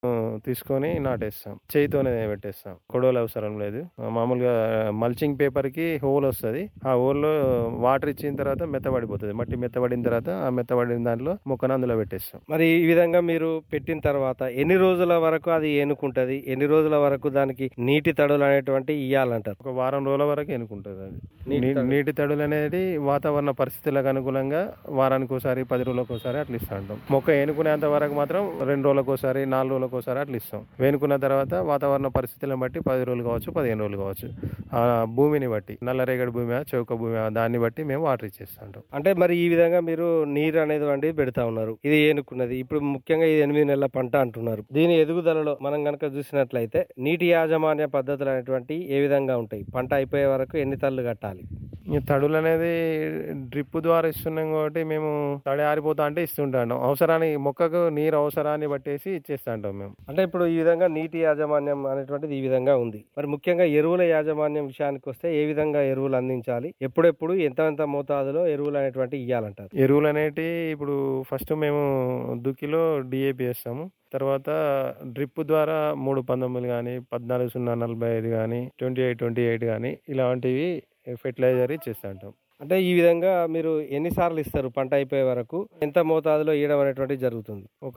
తీసుకొని నాటేస్తాం చేయితోనే పెట్టేస్తాం కొడవలు అవసరం లేదు మామూలుగా మల్చింగ్ పేపర్ కి హోల్ వస్తుంది ఆ హోల్ లో వాటర్ ఇచ్చిన తర్వాత మెత్తబడిపోతుంది మట్టి మెత్తబడిన తర్వాత ఆ మెత్తబడిన దాంట్లో మొక్కను అందులో పెట్టేస్తాం మరి ఈ విధంగా మీరు పెట్టిన తర్వాత ఎన్ని రోజుల వరకు అది ఏనుకుంటది ఎన్ని రోజుల వరకు దానికి నీటి తడులు అనేటువంటి ఇయ్యాలంటారు ఒక వారం రోజుల వరకు ఎన్నుకుంటుంది అది నీటి నీ- తడులు. నీటి తడులు అనేది వాతావరణ పరిస్థితులకు అనుగుణంగా వారానికి ఒకసారి పది రోజులకు ఒకసారి అట్లా ఇస్తా ఉంటాం మొక్క ఏనుకునేంత వరకు మాత్రం రెండు రోజులకు ఒకసారి నాలుగు రోజులకు ఒకసారి అట్లా ఇస్తాం వేనుకున్న తర్వాత వాతావరణ పరిస్థితులను బట్టి పది రోజులు కావచ్చు పదిహేను రోజులు కావచ్చు ఆ భూమిని బట్టి నల్లరేగడి భూమి చౌక భూమి దాన్ని బట్టి మేము వాటర్ ఇచ్చేస్తా ఉంటాం అంటే మరి ఈ విధంగా మీరు నీరు అనేది వండి పెడతా ఉన్నారు ఇది ఏనుకున్నది ఇప్పుడు ముఖ్యంగా ఇది ఎనిమిది నెలల పంట అంటున్నారు దీని ఎదుగుదలలో మనం గనక చూసినట్లయితే నీటి యాజమాన్య పద్ధతులు అనేటువంటి ఏ విధంగా ఉంటాయి పంట అయిపోయే వరకు ఎన్ని తల్లు కట్టాలి ఈ తడులు అనేది డ్రిప్ ద్వారా ఇస్తున్నాం కాబట్టి మేము తడి ఆరిపోతా అంటే ఇస్తుంటాం అవసరానికి మొక్కకు నీరు అవసరాన్ని బట్టేసి ఇచ్చేస్తా ఉంటాం మేము అంటే ఇప్పుడు ఈ విధంగా నీటి యాజమాన్యం అనేటువంటిది ఈ విధంగా ఉంది మరి ముఖ్యంగా ఎరువుల యాజమాన్యం విషయానికి వస్తే ఏ విధంగా ఎరువులు అందించాలి ఎప్పుడెప్పుడు ఎంత ఎంత మోతాదులో ఎరువులు అనేటువంటి ఇవ్వాలంటారు ఎరువులు అనేటి ఇప్పుడు ఫస్ట్ మేము దుక్కిలో డిఏపి వేస్తాము తర్వాత డ్రిప్ ద్వారా మూడు పంతొమ్మిది కానీ పద్నాలుగు సున్నా నలభై ఐదు కానీ ట్వంటీ ఎయిట్ ట్వంటీ ఎయిట్ కానీ ఇలాంటివి ఫెర్టిలైజర్ ఇచ్చేస్తా ఉంటాం అంటే ఈ విధంగా మీరు ఎన్నిసార్లు ఇస్తారు పంట అయిపోయే వరకు ఎంత మోతాదులో ఇవ్వడం అనేటువంటిది జరుగుతుంది ఒక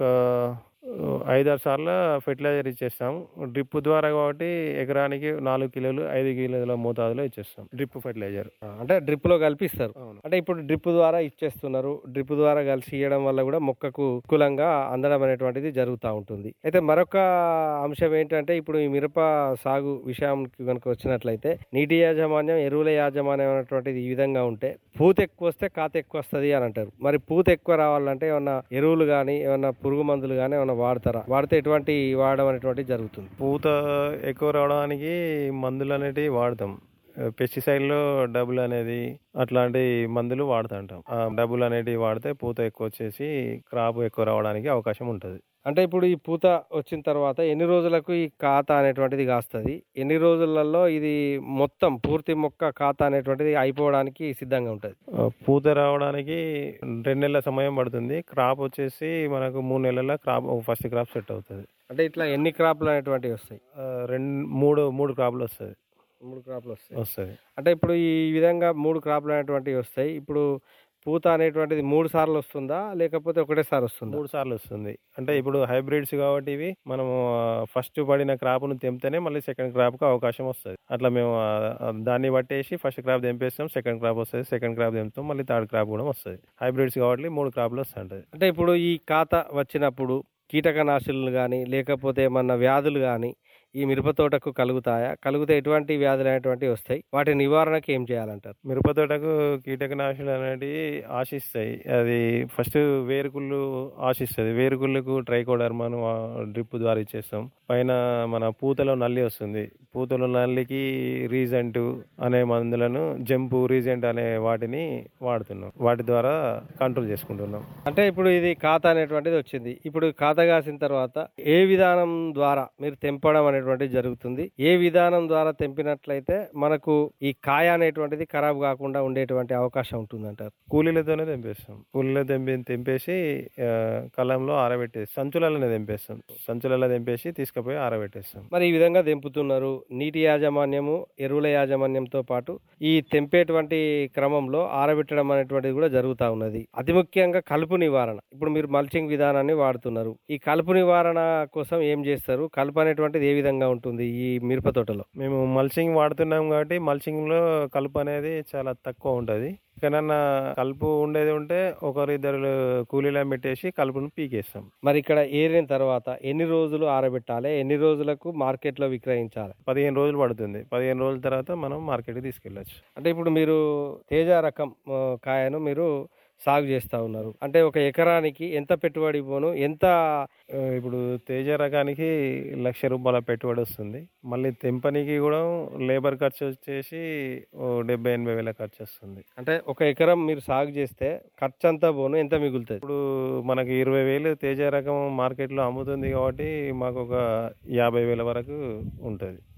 ఆ, ఐదారు సార్లు ఫెర్టిలైజర్ ఇచ్చేస్తాం డ్రిప్ ద్వారా కాబట్టి ఎకరానికి నాలుగు కిలోలు ఐదు కిలోల మోతాదులో ఇచ్చేస్తాం డ్రిప్ ఫెర్టిలైజర్ ఆ, అంటే డ్రిప్ లో కలిపి ఇస్తారు అవును అంటే ఇప్పుడు డ్రిప్ ద్వారా ఇచ్చేస్తున్నారు డ్రిప్ ద్వారా కలిసి ఇవ్వడం వల్ల కూడా మొక్కకు అనుకూలంగా అందడం అనేటువంటిది జరుగుతూ ఉంటుంది అయితే మరొక అంశం ఏంటంటే ఇప్పుడు ఈ మిరప సాగు విషయానికి కనుక వచ్చినట్లయితే నీటి యాజమాన్యం ఎరువుల యాజమాన్యం అనేటువంటిది ఈ విధంగా ఉంటే పూత ఎక్కువ వస్తే కాత ఎక్కువ వస్తుంది అని అంటారు మరి పూత ఎక్కువ రావాలంటే ఏమన్నా ఎరువులు కానీ ఏమన్నా పురుగు మందులు కానీ ఏమన్నా వాడతారా వాడితే ఎటువంటి వాడడం అనేటువంటిది జరుగుతుంది పూత ఎక్కువ రావడానికి మందులు అనేటివి వాడతాం పెస్టిసైడ్లో డబుల్ అనేది అట్లాంటి మందులు వాడుతుంటాం ఆ డబుల్ అనేటివి వాడితే పూత ఎక్కువ వచ్చేసి క్రాప్ ఎక్కువ రావడానికి అవకాశం ఉంటుంది అంటే ఇప్పుడు ఈ పూత వచ్చిన తర్వాత ఎన్ని రోజులకు ఈ ఖాతా అనేటువంటిది కాస్తుంది ఎన్ని రోజులలో ఇది మొత్తం పూర్తి మొక్క ఖాతా అనేటువంటిది అయిపోవడానికి సిద్ధంగా ఉంటుంది ఆ, పూత రావడానికి రెండు నెలల సమయం పడుతుంది క్రాప్ వచ్చేసి మనకు మూడు నెలల క్రాప్ ఫస్ట్ క్రాప్ సెట్ అవుతుంది అంటే ఇట్లా ఎన్ని క్రాప్లు అనేటువంటివి వస్తాయి ఆ, రెండు మూడు మూడు క్రాప్లు వస్తుంది మూడు క్రాప్లు వస్తాయి వస్తుంది అంటే ఇప్పుడు ఈ విధంగా మూడు క్రాప్లు అనేటువంటివి వస్తాయి ఇప్పుడు పూత అనేటువంటిది మూడు సార్లు వస్తుందా లేకపోతే ఒకటేసారి వస్తుందా మూడు సార్లు వస్తుంది అంటే ఇప్పుడు హైబ్రిడ్స్ కాబట్టి ఇవి మనము ఫస్ట్ పడిన క్రాప్ను తెంపితేనే మళ్ళీ సెకండ్ క్రాప్కి అవకాశం వస్తుంది అట్లా మేము ఆ, ఆ, దాన్ని బట్టేసి ఫస్ట్ క్రాప్ తెంపేస్తాం సెకండ్ క్రాప్ వస్తుంది సెకండ్ క్రాప్ తెంపుతాం మళ్ళీ థర్డ్ క్రాప్ కూడా వస్తుంది హైబ్రిడ్స్ కాబట్టి మూడు క్రాప్లు వస్తుంటది అంటే ఇప్పుడు ఈ ఖాతా వచ్చినప్పుడు కీటకనాశులు కానీ లేకపోతే ఏమన్నా వ్యాధులు కానీ ఈ మిరప తోటకు కలుగుతాయా కలిగితే ఎటువంటి వ్యాధులు అనేటువంటివి వస్తాయి వాటి నివారణకి ఏం చేయాలంటారు మిరప తోటకు కీటకనాశులు అనేటివి ఆశిస్తాయి అది ఫస్ట్ వేరుకుళ్ళు ఆశిస్తుంది వేరుకుళ్ళకు ట్రైకోడర్మాను డ్రిప్ ద్వారా ఇచ్చేస్తాం పైన మన పూతలో నల్లి వస్తుంది పూతలో నల్లికి రీజెంట్ అనే మందులను జంపు రీజెంట్ అనే వాటిని వాడుతున్నాం వాటి ద్వారా కంట్రోల్ చేసుకుంటున్నాం అంటే ఇప్పుడు ఇది ఖాతా అనేటువంటిది వచ్చింది ఇప్పుడు ఖాతా కాసిన తర్వాత ఏ విధానం ద్వారా మీరు తెంపడం అనేటువంటిది జరుగుతుంది ఏ విధానం ద్వారా తెంపినట్లయితే మనకు ఈ కాయ అనేటువంటిది ఖరాబ్ కాకుండా ఉండేటువంటి అవకాశం ఉంటుంది అంటారు కూలీలతోనే తెంపేస్తాం కూలీలో తెంపి తెంపేసి ఆ, కలంలో ఆరబెట్టేసి సంచులలో తెంపేస్తాం సంచులలో తెంపేసి తీసుకుపోయి ఆరబెట్టేస్తాం మరి ఈ విధంగా తెంపుతున్నారు నీటి యాజమాన్యము ఎరువుల యాజమాన్యంతో పాటు ఈ తెంపేటువంటి క్రమంలో ఆరబెట్టడం అనేటువంటిది కూడా జరుగుతూ ఉన్నది అతి ముఖ్యంగా కలుపు నివారణ ఇప్పుడు మీరు మల్చింగ్ విధానాన్ని వాడుతున్నారు ఈ కలుపు నివారణ కోసం ఏం చేస్తారు కలుపు అనేటువంటిది ఏ విధంగా ఉంటుంది ఈ మిరప తోటలో మేము మల్చింగ్ వాడుతున్నాం కాబట్టి మల్చింగ్ లో కలుపు అనేది చాలా తక్కువ ఉంటది ఎక్కడన్నా కలుపు ఉండేది ఉంటే ఒకరిద్దరు కూలీలను పెట్టేసి కలుపును పీకేస్తాం మరి ఇక్కడ ఏరిన తర్వాత ఎన్ని రోజులు ఆరబెట్టాలి ఎన్ని రోజులకు మార్కెట్లో విక్రయించాలి పదిహేను రోజులు పడుతుంది పదిహేను రోజుల తర్వాత మనం మార్కెట్కి తీసుకెళ్ళచ్చు అంటే ఇప్పుడు మీరు తేజ రకం ఆ, కాయను మీరు సాగు చేస్తా ఉన్నారు అంటే ఒక ఎకరానికి ఎంత పెట్టుబడి పోను ఎంత ఆ, ఇప్పుడు తేజ రకానికి లక్ష రూపాయల పెట్టుబడి వస్తుంది మళ్ళీ తెంపనికి కూడా లేబర్ ఖర్చు వచ్చేసి ఓ డెబ్బై ఎనభై వేల ఖర్చు వస్తుంది అంటే ఒక ఎకరం మీరు సాగు చేస్తే ఖర్చు అంతా పోను ఎంత మిగులుతుంది ఇప్పుడు మనకి ఇరవై వేలు తేజ రకం మార్కెట్లో అమ్ముతుంది కాబట్టి మాకు ఒక యాభై వేల వరకు ఉంటుంది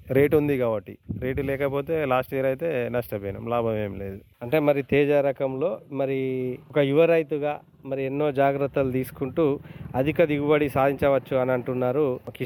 రేట్ ఉంది కాబట్టి రేటు లేకపోతే లాస్ట్ ఇయర్ అయితే నష్టపోయినాం లాభం ఏం లేదు అంటే మరి తేజ రకంలో మరి ఒక యువ రైతుగా మరి ఎన్నో జాగ్రత్తలు తీసుకుంటూ అధిక దిగుబడి సాధించవచ్చు అని అంటున్నారు